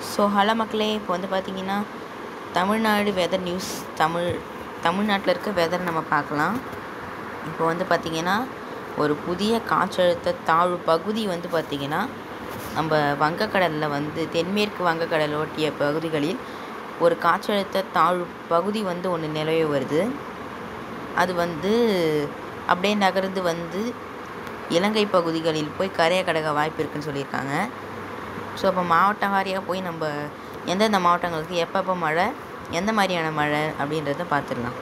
so hello மக்களே இப்போ வந்து பார்த்தீங்கன்னா தமிழ்நாடு வெதர் நியூஸ் தமிழ் தமிழ்நாட்டில் இருக்க வெதர் நம்ம பார்க்கலாம் இப்போ வந்து பார்த்திங்கன்னா ஒரு புதிய காற்றழுத்த தாழ்வு பகுதி வந்து பார்த்திங்கன்னா நம்ம வங்கக்கடலில் வந்து தென்மேற்கு வங்கக்கடல் ஒட்டிய பகுதிகளில் ஒரு காற்றழுத்த தாழ்வு பகுதி வந்து ஒன்று நிலவி வருது அது வந்து அப்படியே நகர்ந்து வந்து இலங்கை பகுதிகளில் போய் கரையை கடக்க வாய்ப்பு இருக்குன்னு சொல்லியிருக்காங்க ஸோ அப்போ மாவட்ட வாரியாக போய் நம்ம எந்தெந்த மாவட்டங்களுக்கு எப்பப்போ மழை எந்த மாதிரியான மழை அப்படின்றத பார்த்துடலாம்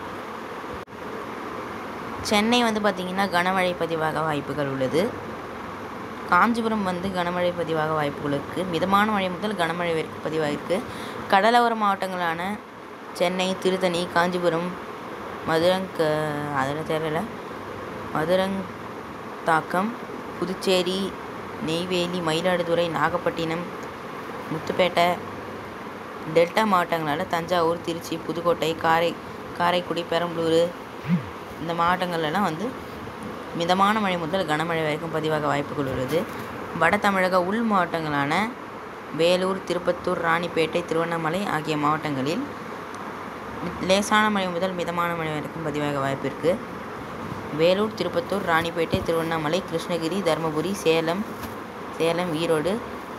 சென்னை வந்து பார்த்திங்கன்னா கனமழை பதிவாக வாய்ப்புகள் உள்ளது காஞ்சிபுரம் வந்து கனமழை பதிவாக வாய்ப்புகள் இருக்குது மிதமான மழை முதல் கனமழை வரைக்கும் பதிவாகிருக்கு கடலோர மாவட்டங்களான சென்னை திருத்தணி காஞ்சிபுரம் மதுரங்க அதில் தெரியல மதுரந்தாக்கம் புதுச்சேரி நெய்வேலி மயிலாடுதுறை நாகப்பட்டினம் முத்துப்பேட்டை டெல்டா மாவட்டங்களால் தஞ்சாவூர் திருச்சி புதுக்கோட்டை காரை காரைக்குடி பெரம்பலூர் இந்த மாவட்டங்கள்லாம் வந்து மிதமான மழை முதல் கனமழை வரைக்கும் பதிவாக வாய்ப்புகள் உள்ளது வட தமிழக உள் மாவட்டங்களான வேலூர் திருப்பத்தூர் ராணிப்பேட்டை திருவண்ணாமலை ஆகிய மாவட்டங்களில் லேசான மழை முதல் மிதமான மழை வரைக்கும் பதிவாக வாய்ப்பு இருக்குது வேலூர் திருப்பத்தூர் ராணிப்பேட்டை திருவண்ணாமலை கிருஷ்ணகிரி தருமபுரி சேலம் சேலம் ஈரோடு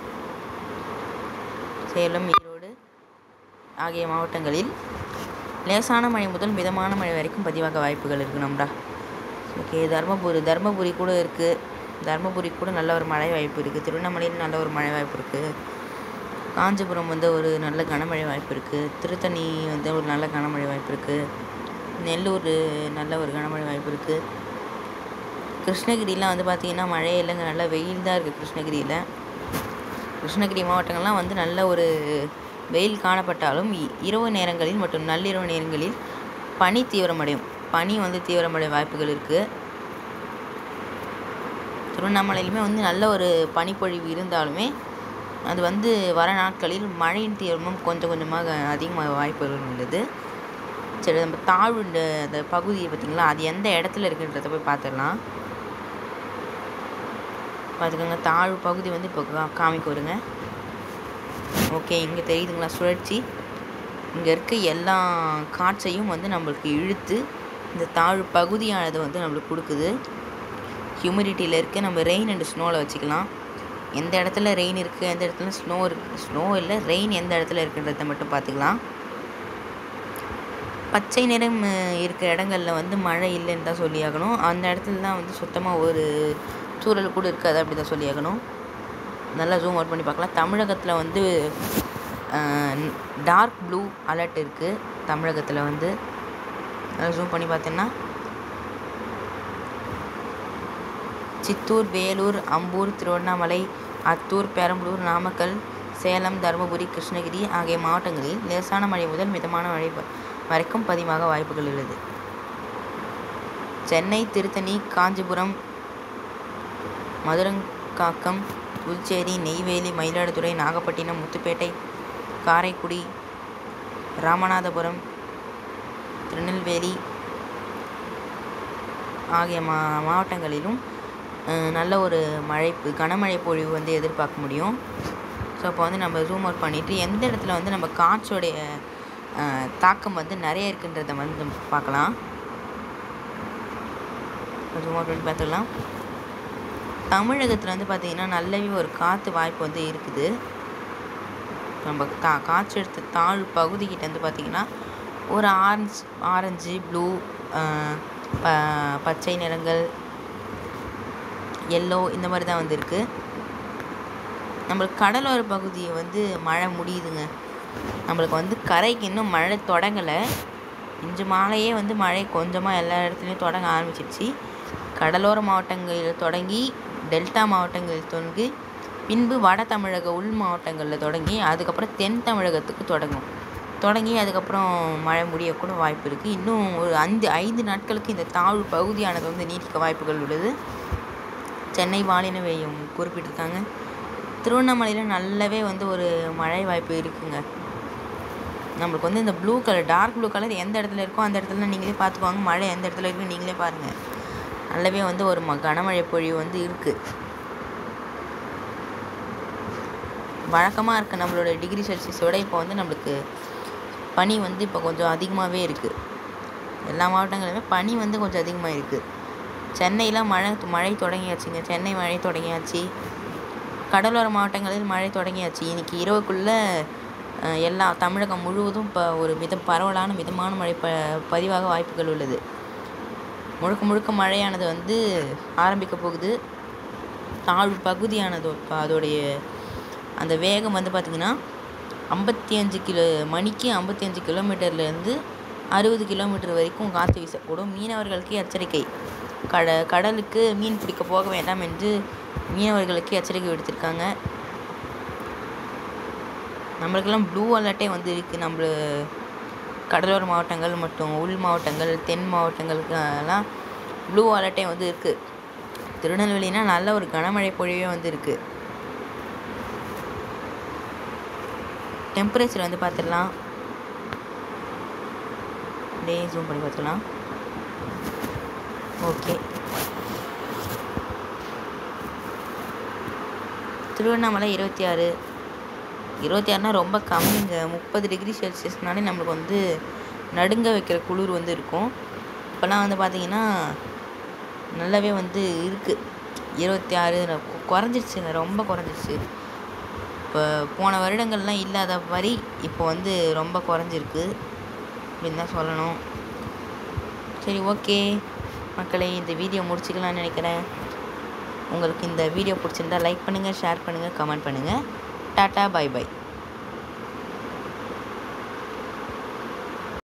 சேலம் ஈரோடு ஆகிய மாவட்டங்களில் லேசான மழை முதல் மிதமான மழை வரைக்கும் பதிவாக வாய்ப்புகள் இருக்குது நம்மடா ஓகே தருமபுரி தருமபுரி கூட இருக்குது தருமபுரி கூட நல்ல ஒரு மழை வாய்ப்பு இருக்குது திருவண்ணாமலையில் நல்ல ஒரு மழை வாய்ப்பு இருக்குது காஞ்சிபுரம் வந்து ஒரு நல்ல கனமழை வாய்ப்பு இருக்குது திருத்தணி வந்து ஒரு நல்ல கனமழை வாய்ப்பு இருக்குது நெல்லூர் நல்ல ஒரு கனமழை வாய்ப்பு இருக்குது கிருஷ்ணகிரிலாம் வந்து பார்த்திங்கன்னா மழை இல்லைங்க நல்லா வெயில் தான் இருக்குது கிருஷ்ணகிரியில் கிருஷ்ணகிரி மாவட்டங்கள்லாம் வந்து நல்ல ஒரு வெயில் காணப்பட்டாலும் இ- இரவு நேரங்களில் மற்றும் நள்ளிரவு நேரங்களில் பனி தீவிரமடையும் பனி வந்து தீவிரமடைய வாய்ப்புகள் இருக்குது திருவண்ணாமலையிலுமே வந்து நல்ல ஒரு பனிப்பொழிவு இருந்தாலுமே அது வந்து வர நாட்களில் மழையின் தீவிரமும் கொஞ்சம் கொஞ்சமாக அதிகமாக வாய்ப்புகள் உள்ளது சரி நம்ம தாழ்வு இந்த அந்த பகுதியை பார்த்திங்களா அது எந்த இடத்துல இருக்குன்றத போய் பார்த்துடலாம் பார்த்துக்கோங்க தாழ்வு பகுதி வந்து இப்போ கா காமிக்க வருங்க ஓகே இங்கே தெரியுதுங்களா சுழற்சி இங்கே இருக்க எல்லா காற்றையும் வந்து நம்மளுக்கு இழுத்து இந்த தாழ்வு பகுதியானது வந்து நம்மளுக்கு கொடுக்குது ஹியூமிடிட்டியில் இருக்க நம்ம ரெயின் அண்ட் ஸ்னோவில் வச்சுக்கலாம் எந்த இடத்துல ரெயின் இருக்குது எந்த இடத்துல ஸ்னோ இருக்குது ஸ்னோ இல்லை ரெயின் எந்த இடத்துல இருக்குன்றத மட்டும் பார்த்துக்கலாம் பச்சை நிறம் அஹ், இருக்க இடங்கள்ல வந்து மழை இல்லைன்னு தான் சொல்லியாகணும் அந்த இடத்துல தான் வந்து சுத்தமாக ஒரு தூறல் கூட இருக்காது அப்படி தான் சொல்லியாகணும் நல்லா ஜூம் அவுட் பண்ணி பார்க்கலாம் தமிழகத்தில் வந்து டார்க் ப்ளூ அலர்ட் இருக்குது தமிழகத்தில் வந்து நல்லா ஜூம் பண்ணி பார்த்தீங்கன்னா சித்தூர் வேலூர் அம்பூர் திருவண்ணாமலை அத்தூர் பெரம்பலூர் நாமக்கல் சேலம் தருமபுரி கிருஷ்ணகிரி ஆகிய மாவட்டங்களில் லேசான மழை முதல் மிதமான மழை வ- வரைக்கும் பதிவாக வாய்ப்புகள் உள்ளது சென்னை திருத்தணி காஞ்சிபுரம் மதுரங்காக்கம் புதுச்சேரி நெய்வேலி மயிலாடுதுறை நாகப்பட்டினம் முத்துப்பேட்டை காரைக்குடி ராமநாதபுரம் திருநெல்வேலி ஆகிய மா மாவட்டங்களிலும் அஹ், நல்ல ஒரு மழை பொ- கனமழை பொழிவு வந்து எதிர்பார்க்க முடியும் ஸோ அப்போ வந்து நம்ம ஜூம் அவுட் பண்ணிவிட்டு எந்த இடத்துல வந்து நம்ம காற்றோடைய அஹ், தாக்கம் வந்து நிறைய இருக்குன்றத வந்து நம்ம பார்க்கலாம் ஜூம் அவுட் பண்ணி பார்த்துக்கலாம் தமிழகத்தில் வந்து பார்த்திங்கன்னா நல்லாவே ஒரு காற்று வாய்ப்பு வந்து இருக்குது நம்ம கா காற்றெடுத்த தாழ் பகுதிக்கிட்ட வந்து பார்த்திங்கன்னா ஒரு ஆரஞ்சு ஆரஞ்சு ப்ளூ ப பச்சை நிறங்கள் எல்லோ இந்த மாதிரி தான் வந்து இருக்குது நம்மளுக்கு கடலோர பகுதி வந்து மழை முடியுதுங்க நம்மளுக்கு வந்து கரைக்கு இன்னும் மழை தொடங்கலை இன்று மாலையே வந்து மழை கொஞ்சமாக எல்லா இடத்துலையும் தொடங்க ஆரம்பிச்சிருச்சு கடலோர மாவட்டங்களில் தொடங்கி டெல்டா மாவட்டங்களில் தொடங்கி பின்பு வட தமிழக உள் மாவட்டங்களில் தொடங்கி அதுக்கப்புறம் தென் தமிழகத்துக்கு தொடங்கும் தொடங்கி அதுக்கப்புறம் மழை முடியக்கூட வாய்ப்பு இருக்குது இன்னும் ஒரு ஐந்து ஐந்து நாட்களுக்கு இந்த தாழ்வு பகுதியானது வந்து நீடிக்க வாய்ப்புகள் உள்ளது சென்னை வானிலை மையம் குறிப்பிட்டிருக்காங்க திருவண்ணாமலையில் நல்லாவே வந்து ஒரு மழை வாய்ப்பு இருக்குங்க நம்மளுக்கு வந்து இந்த blue colour dark blue colour எந்த இடத்துல இருக்கோ அந்த இடத்துல நீங்களே பார்த்துக்கோங்க மழை எந்த இடத்துல இருக்குன்னு நீங்களே பாருங்கள் நல்லாவே வந்து ஒரு ம கனமழை பொழிவு வந்து இருக்குது வழக்கமாக இருக்க நம்மளோட டிகிரி செல்சியஸோட இப்போ வந்து நம்மளுக்கு பனி வந்து இப்போ கொஞ்சம் அதிகமாகவே இருக்குது எல்லா மாவட்டங்களிலுமே பனி வந்து கொஞ்சம் அதிகமாக இருக்குது சென்னையில் மழை மழை தொடங்கியாச்சுங்க சென்னை மழை தொடங்கியாச்சு கடலோர மாவட்டங்களில் மழை தொடங்கியாச்சு இன்னைக்கு இரவுக்குள்ளே அஹ், எல்லா தமிழகம் முழுவதும் இப்போ ஒரு மித பரவலான மிதமான மழை ப பதிவாக வாய்ப்புகள் உள்ளது முழுக்க முழுக்க மழையானது வந்து ஆரம்பிக்க போகுது தாழ்வு பகுதியானது இப்போ அதோடைய அந்த வேகம் வந்து பார்த்திங்கன்னா ஐம்பத்தி அஞ்சு கிலோ மணிக்கு ஐம்பத்தி அஞ்சு கிலோமீட்டர்லேருந்து அறுபது கிலோமீட்டர் வரைக்கும் காற்று வீசக்கூடும் மீனவர்களுக்கு எச்சரிக்கை கட கடலுக்கு மீன் பிடிக்க போக வேண்டாம் என்று மீனவர்களுக்கு எச்சரிக்கை விடுத்திருக்காங்க நம்மளுக்கெல்லாம் ப்ளூ அலர்ட்டே வந்து இருக்குது நம்ம கடலோர மாவட்டங்கள் மற்றும் உள் மாவட்டங்கள் தென் மாவட்டங்களுக்கெல்லாம் ப்ளூ அலர்ட்டே வந்து இருக்குது திருநெல்வேலினா நல்ல ஒரு கனமழை பொழிவே வந்து இருக்குது டெம்பரேச்சர் வந்து பார்த்துடலாம் அப்படியே ஜூம் பண்ணி பார்த்துக்கலாம் ஓகே திருவண்ணாமலை இருபத்தி ஆறு இருபத்தி ஆறுனா ரொம்ப கம்மிங்க முப்பது டிகிரி செல்சியஸ்னாலே நம்மளுக்கு வந்து நடுங்க வைக்கிற குளிர் வந்து இருக்கும் இப்போலாம் வந்து பார்த்தீங்கன்னா நல்லாவே வந்து இருக்குது இருபத்தி ஆறு குறைஞ்சிருச்சுங்க ரொம்ப குறைஞ்சிருச்சு இப்போ போன வருடங்கள்லாம் இல்லாத மாதிரி இப்போ வந்து ரொம்ப குறைஞ்சிருக்கு அப்படின்னு தான் சொல்லணும் சரி ஓகே மக்களே இந்த வீடியோ முடிச்சுக்கலாம்னு நினைக்கிறேன் உங்களுக்கு இந்த வீடியோ பிடிச்சிருந்தா லைக் பண்ணுங்கள் ஷேர் பண்ணுங்கள் கமெண்ட் பண்ணுங்கள் டாட்டா பை பை